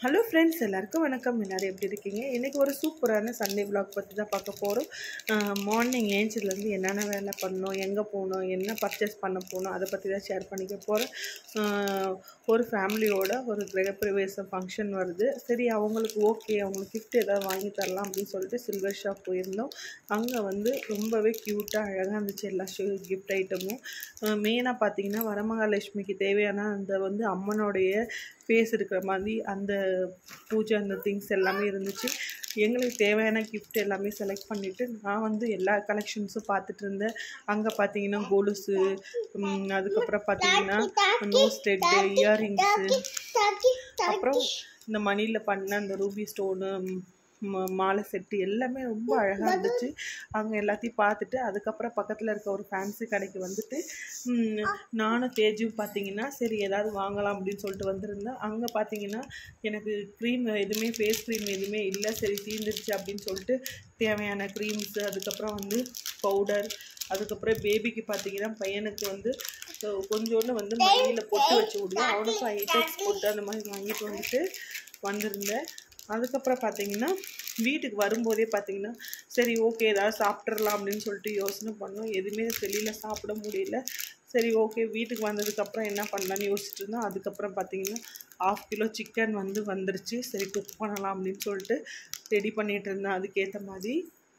hello friends எல்லாருக்கும் வணக்கம் எல்லோரும் எப்படி இருக்கீங்க இன்றைக்கி ஒரு சூப்பரான சண்டே vlog பற்றி தான் பார்க்க போகிறோம் மார்னிங் ஏஞ்சதுலேருந்து என்னென்ன வேலை பண்ணோம் எங்கே போகணும் என்ன பர்ச்சேஸ் பண்ண போகணும் அதை பற்றி தான் ஷேர் பண்ணிக்க போகிறோம் ஒரு ஃபேமிலியோட ஒரு கிரகப்பிரவேசம் ஃபங்க்ஷன் வருது சரி அவங்களுக்கு ஓகே அவங்களுக்கு gift ஏதாவது வாங்கி தரலாம் அப்படின்னு சொல்லிட்டு சில்வர் ஷாப் போயிருந்தோம் அங்கே வந்து ரொம்பவே க்யூட்டாக அழகாக இருந்துச்சு எல்லா ஷோ கிஃப்ட் ஐட்டமும் மெயினாக பார்த்தீங்கன்னா வரமகாலட்சுமிக்கு தேவையான அந்த வந்து அம்மனுடைய ஃபேஸ் இருக்கிற மாதிரி அந்த பூஜை அந்த திங்ஸ் எல்லாமே இருந்துச்சு எங்களுக்கு தேவையான gift எல்லாமே செலக்ட் பண்ணிவிட்டு நான் வந்து எல்லா கலெக்ஷன்ஸும் பார்த்துட்டு இருந்தேன் அங்கே பார்த்தீங்கன்னா கொலுசு ம், அதுக்கப்புறம் பார்த்தீங்கன்னா நோஸ் ஸ்டெட்டு இயர்ரிங்ஸு அப்புறம் இந்த மணியில் பண்ண அந்த ரூபி ஸ்டோனு மாலை செட்டு எல்லாமே ரொம்ப அழகாக இருந்துச்சு அங்கே எல்லாத்தையும் பார்த்துட்டு அதுக்கப்புறம் பக்கத்தில் இருக்க ஒரு ஃபேன்சி கடைக்கு வந்துட்டு ம், நானும் தேஜும் பார்த்தீங்கன்னா சரி ஏதாவது வாங்கலாம் அப்படின்னு சொல்லிட்டு வந்திருந்தேன் அங்கே பார்த்தீங்கன்னா எனக்கு க்ரீம் எதுவுமே ஃபேஸ் க்ரீம் எதுவுமே இல்லை சரி தீர்ந்துருச்சு அப்படின்னு சொல்லிட்டு தேவையான க்ரீம்ஸு அதுக்கப்புறம் வந்து பவுடர் அதுக்கப்புறம் பேபிக்கு பார்த்தீங்கன்னா பையனுக்கு வந்து அஹ், கொஞ்சோண்டு வந்து மடியில் பொட்டு வச்சு விடுவோம் அவனுக்கும் ஐடெக்ஸ் பொட்டு அந்த மாதிரி வாங்கிட்டு வந்துட்டு வந்திருந்தேன் அதுக்கப்புறம் பார்த்தீங்கன்னா வீட்டுக்கு வரும்போதே பார்த்தீங்கன்னா சரி ஓகே ஏதாவது சாப்பிட்றலாம் அப்படின்னு சொல்லிட்டு யோசனை பண்ணோம் எதுவுமே வெளியில் சாப்பிட முடியல சரி ஓகே வீட்டுக்கு வந்ததுக்கப்புறம் என்ன பண்ணலான்னு யோசிச்சுட்டு இருந்தோம் அதுக்கப்புறம் பார்த்தீங்கன்னா ஆஃப் கிலோ சிக்கன் வந்து வந்துருச்சு சரி குக் பண்ணலாம் அப்படின்னு சொல்லிட்டு ரெடி பண்ணிகிட்டு இருந்தேன் அதுக்கேற்ற மாதிரி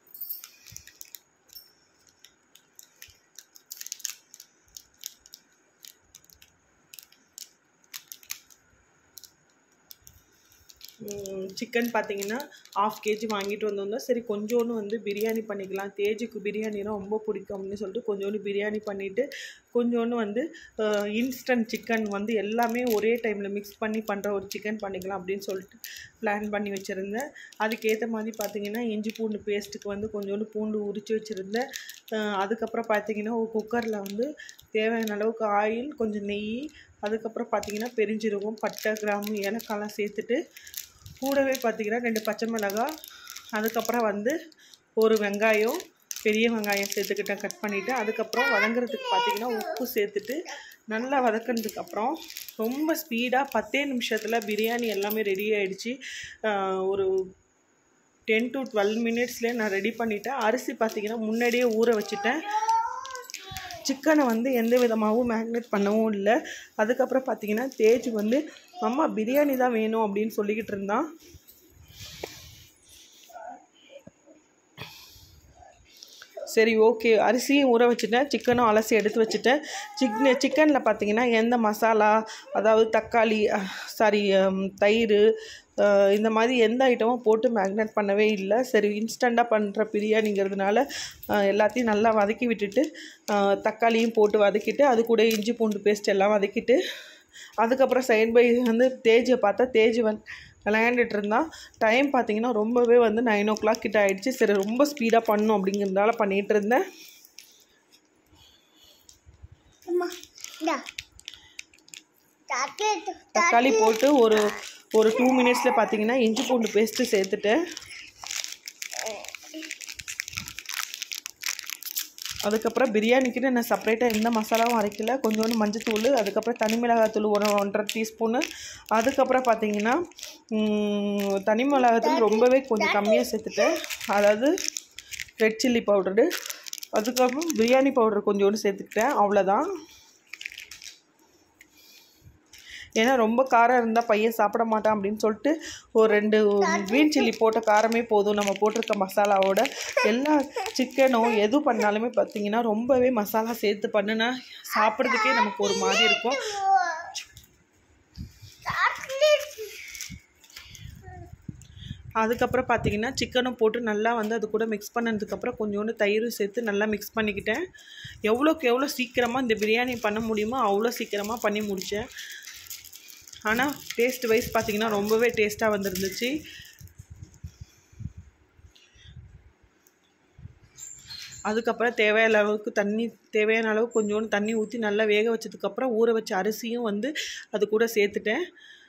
சிக்கன் பார்த்தீங்கன்னா ஆஃப் கேஜி வாங்கிட்டு வந்திருந்தோம் சரி கொஞ்சோண்டு வந்து பிரியாணி பண்ணிக்கலாம் தேஜுக்கு பிரியாணினா ரொம்ப பிடிக்கும் அப்படின்னு சொல்லிட்டு கொஞ்சோண்டு பிரியாணி பண்ணிவிட்டு கொஞ்சோண்டு வந்து இன்ஸ்டன்ட் சிக்கன் வந்து எல்லாமே ஒரே டைமில் மிக்ஸ் பண்ணி பண்ணுற ஒரு சிக்கன் பண்ணிக்கலாம் அப்படின்னு சொல்லிட்டு பிளான் பண்ணி வச்சுருந்தேன் அதுக்கேற்ற மாதிரி பார்த்தீங்கன்னா இஞ்சி பூண்டு பேஸ்ட்டுக்கு வந்து கொஞ்சோண்டு பூண்டு உரித்து வச்சுருந்தேன் அஹ் அதுக்கப்புறம் பார்த்தீங்கன்னா ஒரு குக்கரில் வந்து தேவையான அளவுக்கு ஆயில் கொஞ்சம் நெய் அதுக்கப்புறம் பார்த்தீங்கன்னா பெருஞ்சீரகம் பட்டை கிராம்பு ஏலக்காய்லாம் சேர்த்துட்டு கூடவே பார்த்தீங்கன்னா ரெண்டு பச்சை மிளகாய் அதுக்கப்புறம் வந்து ஒரு வெங்காயம் பெரிய வெங்காயம் சேர்த்துக்கிட்டேன் கட் பண்ணிவிட்டு அதுக்கப்புறம் வதங்குறதுக்கு பார்த்தீங்கன்னா உப்பு சேர்த்துட்டு நல்லா வதக்கினதுக்கப்புறம் ரொம்ப ஸ்பீடாக பத்தே நிமிஷத்தில் பிரியாணி எல்லாமே ரெடி ஆயிடுச்சு ஆஹ் ஒரு டென் டு டுவெல் மினிட்ஸ்லேயே நான் ரெடி பண்ணிட்டேன் அரிசி பார்த்தீங்கன்னா முன்னாடியே ஊற வச்சுட்டேன் சிக்கனை வந்து எந்த விதமாகவும் மேக்னேட் பண்ணவும் இல்லை அதுக்கப்புறம் பார்த்தீங்கன்னா தேஜ் வந்து அம்மா பிரியாணி தான் வேணும் அப்படின்னு சொல்லிக்கிட்டு இருந்தான் சரி ஓகே அரிசியும் ஊற வச்சுட்டேன் சிக்கனும் அலசி எடுத்து வச்சுட்டேன் சிக்கன் சிக்கனில் பார்த்தீங்கன்னா எந்த மசாலா அதாவது தக்காளி சாரி தயிர் அஹ், இந்த மாதிரி எந்த ஐட்டமும் போட்டு மேக்னேட் பண்ணவே இல்லை சரி இன்ஸ்டண்ட்டாக பண்ணுற பிரியாணிங்கிறதுனால அஹ், எல்லாத்தையும் நல்லா வதக்கி விட்டுட்டு அஹ், தக்காளியும் போட்டு வதக்கிட்டு அது கூட இஞ்சி பூண்டு பேஸ்ட் எல்லாம் வதக்கிட்டு அதுக்கப்புறம் சைட் பை வந்து தேஜை பார்த்தா தேஜ் வந்து விளையாண்டுட்டு இருந்தான் டைம் பார்த்தீங்கன்னா ரொம்பவே வந்து நைன் ஓ கிளாக் கிட்ட ஆயிடுச்சு சரி ரொம்ப ஸ்பீடாக பண்ணும் அப்படிங்கிறதுனால பண்ணிகிட்டு இருந்தேன் தக்காளி போட்டு ஒரு ஒரு டூ மினிட்ஸில் பார்த்தீங்கன்னா இஞ்சி பூண்டு பேஸ்ட்டு சேர்த்துட்டேன் அதுக்கப்புறம் பிரியாணிக்குன்னு நான் செப்பரேட்டாக எந்த மசாலாவும் அரைக்கல கொஞ்சோண்டு மஞ்சத்தூள் அதுக்கப்புறம் தனி மிளகாத்தூள் ஒரு ஒன்றரை டீஸ்பூனு அதுக்கப்புறம் பார்த்தீங்கன்னா ம், தனி மிளகாத்தூள் ரொம்பவே கொஞ்சம் கம்மியாக சேர்த்துட்டேன் அதாவது ரெட் சில்லி பவுடரு அதுக்கப்புறம் பிரியாணி பவுடர் கொஞ்சோண்டு சேர்த்துக்கிட்டேன் அவ்வளோதான் ஏன்னா ரொம்ப காரம் இருந்தால் பையன் சாப்பிட மாட்டான் அப்படின்னு சொல்லிட்டு ஒரு ரெண்டு க்ரீன் சில்லி போட்ட காரமே போதும் நம்ம போட்டிருக்க மசாலாவோட எல்லா சிக்கனும் எது பண்ணாலுமே பார்த்தீங்கன்னா ரொம்பவே மசாலா சேர்த்து பண்ணுனா சாப்பிட்றதுக்கே நமக்கு ஒரு மாதிரி இருக்கும் அதுக்கப்புறம் பார்த்தீங்கன்னா சிக்கனும் போட்டு நல்லா வந்து அது கூட மிக்ஸ் பண்ணதுக்கப்புறம் கொஞ்சோண்டு தயிரும் சேர்த்து நல்லா மிக்ஸ் பண்ணிக்கிட்டேன் எவ்வளோக்கு எவ்வளோ சீக்கிரமாக இந்த பிரியாணி பண்ண முடியுமோ அவ்வளோ சீக்கிரமாக பண்ணி முடித்தேன் ஆனால் டேஸ்ட் வைஸ் பார்த்தீங்கன்னா ரொம்பவே டேஸ்ட்டாக வந்துருந்துச்சு அதுக்கப்புறம் தேவையான அளவுக்கு தண்ணி தேவையான அளவுக்கு கொஞ்சோண்டு தண்ணி ஊற்றி நல்லா வேக வச்சதுக்கப்புறம் ஊற வச்ச அரிசியும் வந்து அது கூட சேர்த்துட்டேன்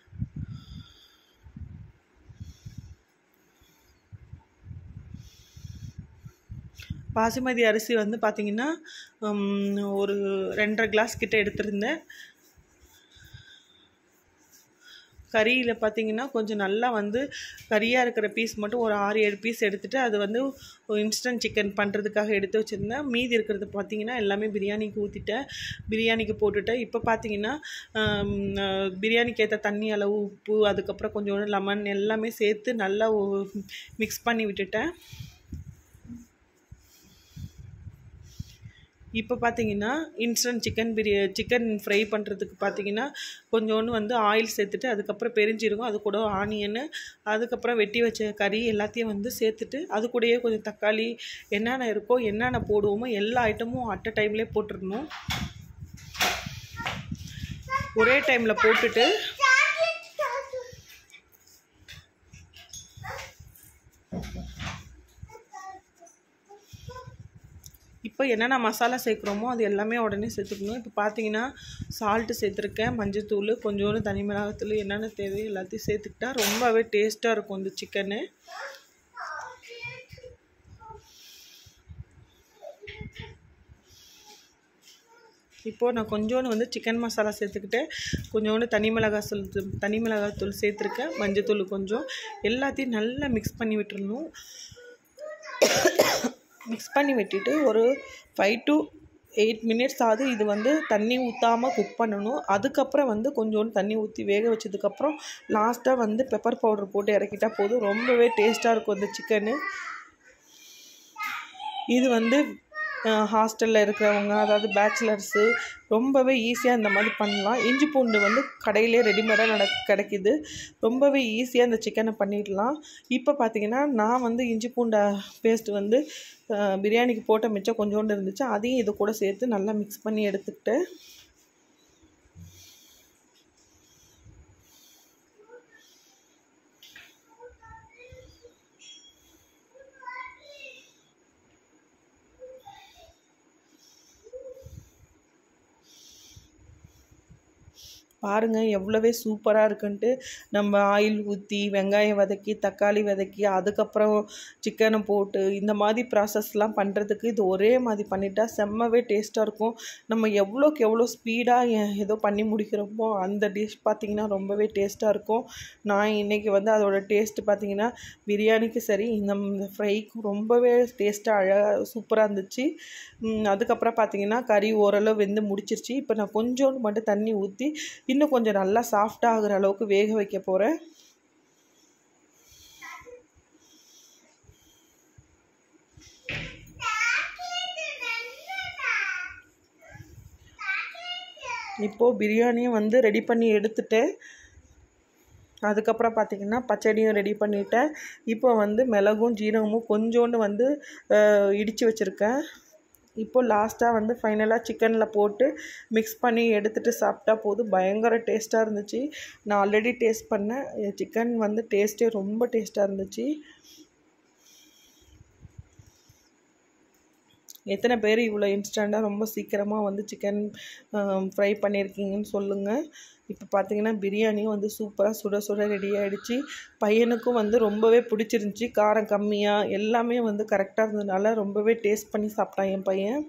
பாசுமதி அரிசி வந்து பார்த்திங்கன்னா உம், ஒரு ரெண்டரை கிளாஸ் கிட்ட எடுத்திருந்தேன் கறியில் பார்த்தீங்கன்னா கொஞ்சம் நல்லா வந்து கறியாக இருக்கிற பீஸ் மட்டும் ஒரு ஆறு ஏழு பீஸ் எடுத்துகிட்டு அது வந்து இன்ஸ்டன்ட் சிக்கன் பண்ணுறதுக்காக எடுத்து வச்சுருந்தேன் மீதி இருக்கிறது பார்த்தீங்கன்னா எல்லாமே பிரியாணிக்கு ஊற்றிட்டேன் பிரியாணிக்கு போட்டுட்டேன் இப்போ பார்த்தீங்கன்னா ஆம், அஹ், பிரியாணிக்கு ஏற்ற தண்ணி அளவு உப்பு அதுக்கப்புறம் கொஞ்சோண்டு லெமன் எல்லாமே சேர்த்து நல்லா மிக்ஸ் பண்ணி விட்டுட்டேன் இப்போ பார்த்தீங்கன்னா இன்ஸ்டன்ட் சிக்கன் பிரியா சிக்கன் ஃப்ரை பண்ணுறதுக்கு பார்த்தீங்கன்னா கொஞ்சோண்டு வந்து ஆயில் சேர்த்துட்டு அதுக்கப்புறம் பெருஞ்சீரகம் அது கூட ஆனியனு அதுக்கப்புறம் வெட்டி வச்ச கறி எல்லாத்தையும் வந்து சேர்த்துட்டு அது கூடயே கொஞ்சம் தக்காளி என்னென்ன இருக்கோ என்னென்ன போடுவோமோ எல்லா ஐட்டமும் அட் அ டைம்லேயே போட்டுடணும் ஒரே டைமில் போட்டுட்டு இப்போ என்னென்ன மசாலா சேர்க்குறோமோ அது எல்லாமே உடனே சேர்த்துக்கணும் இப்போ பார்த்தீங்கன்னா சால்ட்டு சேர்த்துருக்கேன் மஞ்சத்தூள் கொஞ்சோண்டு தனி மிளகாத்தூள் என்னென்ன தேவையோ எல்லாத்தையும் சேர்த்துக்கிட்டா ரொம்பவே டேஸ்ட்டாக இருக்கும் இந்த சிக்கனு இப்போது நான் கொஞ்சோண்டு வந்து சிக்கன் மசாலா சேர்த்துக்கிட்டேன் கொஞ்சோண்டு தனி மிளகாய் தூள் தனி மிளகாய் தூள் சேர்த்துருக்கேன் மஞ்சத்தூள் கொஞ்சம் எல்லாத்தையும் நல்லா மிக்ஸ் பண்ணி விட்டுறணும் மிக்ஸ் பண்ணி விட்டுட்டு ஒரு ஃபைவ் டு எயிட் மினிட்ஸ் ஆகுது இது வந்து தண்ணி ஊற்றாமல் குக் பண்ணணும் அதுக்கப்புறம் வந்து கொஞ்சோண்டு தண்ணி ஊற்றி வேக வச்சதுக்கப்புறம் லாஸ்ட்டாக வந்து பெப்பர் பவுடர் போட்டு இறக்கிட்டா போதும் ரொம்பவே டேஸ்ட்டாக இருக்கும் இந்த சிக்கனு இது வந்து ஹாஸ்டலில் இருக்கிறவங்க அதாவது பேச்சுலர்ஸு ரொம்பவே ஈஸியாக இந்த மாதிரி பண்ணலாம் இஞ்சி பூண்டு வந்து கடையிலே ரெடிமேடாக நட கிடைக்கிது ரொம்பவே ஈஸியாக இந்த சிக்கனை பண்ணிடலாம் இப்போ பார்த்தீங்கன்னா நான் வந்து இஞ்சி பூண்டை பேஸ்ட் வந்து அஹ், பிரியாணிக்கு போட்ட மிச்சம் கொஞ்சோண்டு இருந்துச்சு அதையும் இது கூட சேர்த்து நல்லா மிக்ஸ் பண்ணி எடுத்துக்கிட்டேன் பாருங்கள் எவ்வளவே சூப்பராக இருக்குன்ட்டு நம்ம ஆயில் ஊற்றி வெங்காயம் வதக்கி தக்காளி வதக்கி அதுக்கப்புறம் சிக்கனை போட்டு இந்த மாதிரி ப்ராசஸ்லாம் பண்ணுறதுக்கு இது ஒரே மாதிரி பண்ணிட்டா செம்மவே டேஸ்ட்டாக இருக்கும் நம்ம எவ்வளோக்கு எவ்வளோ ஸ்பீடாக ஏதோ பண்ணி முடிக்கிறோமோ அந்த டிஷ் பார்த்திங்கன்னா ரொம்பவே டேஸ்ட்டாக இருக்கும் நான் இன்றைக்கி வந்து அதோட டேஸ்ட்டு பார்த்திங்கன்னா பிரியாணிக்கு சரி இந்த ஃப்ரைக்கும் ரொம்பவே டேஸ்ட்டாக அழகாக சூப்பராக இருந்துச்சு ம், அதுக்கப்புறம் பார்த்தீங்கன்னா கறி ஓரளவு வெந்து முடிச்சிருச்சு இப்போ நான் கொஞ்சோண்டு மட்டும் தண்ணி ஊற்றி இன்னும் கொஞ்சம் நல்லா சாஃப்டாக ஆகுற அளவுக்கு வேக வைக்க போகிறேன் இப்போது பிரியாணியும் வந்து ரெடி பண்ணி எடுத்துட்டேன் அதுக்கப்புறம் பார்த்தீங்கன்னா பச்சடியும் ரெடி பண்ணிட்டேன் இப்போ வந்து மிளகும் ஜீரகமும் கொஞ்சோண்டு வந்து இடித்து வச்சுருக்கேன் இப்போ லாஸ்ட்டாக வந்து ஃபைனலாக சிக்கனில் போட்டு மிக்ஸ் பண்ணி எடுத்துகிட்டு சாப்பிட்டா போதும் பயங்கர டேஸ்ட்டாக இருந்துச்சு நான் ஆல்ரெடி டேஸ்ட் பண்ணேன் சிக்கன் வந்து டேஸ்ட்டே ரொம்ப டேஸ்ட்டாக இருந்துச்சு எத்தனை பேர் இவ்வளோ இன்ஸ்டண்ட்டாக ரொம்ப சீக்கிரமாக வந்து சிக்கன் ஃப்ரை பண்ணியிருக்கீங்கன்னு சொல்லுங்கள் இப்போ பார்த்தீங்கன்னா பிரியாணியும் வந்து சூப்பராக சுட சுட ரெடி ஆகிடுச்சு பையனுக்கும் வந்து ரொம்பவே பிடிச்சிருந்துச்சி காரம் கம்மியாக எல்லாமே வந்து கரெக்டாக இருந்ததுனால ரொம்பவே டேஸ்ட் பண்ணி சாப்பிட்டான் என் பையன்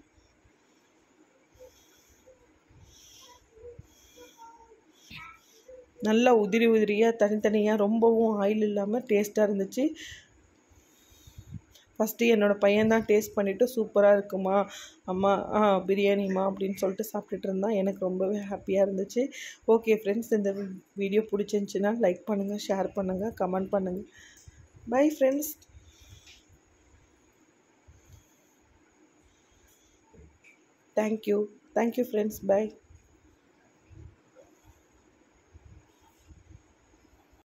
நல்லா உதிரி உதிரியாக தனித்தனியாக ரொம்பவும் ஆயில் இல்லாமல் டேஸ்ட்டாக இருந்துச்சு ஃபஸ்ட்டு என்னோடய பையன் தான் டேஸ்ட் பண்ணிவிட்டு சூப்பராக இருக்குமா அம்மா ஆ பிரியாணிம்மா அப்படின்னு சொல்லிட்டு சாப்பிட்டுட்டு இருந்தான் எனக்கு ரொம்பவே ஹாப்பியாக இருந்துச்சு ஓகே ஃப்ரெண்ட்ஸ் இந்த வீடியோ பிடிச்சிருந்துச்சின்னா லைக் பண்ணுங்கள் ஷேர் பண்ணுங்கள் கமெண்ட் பண்ணுங்கள் bye friends thank you thank you friends by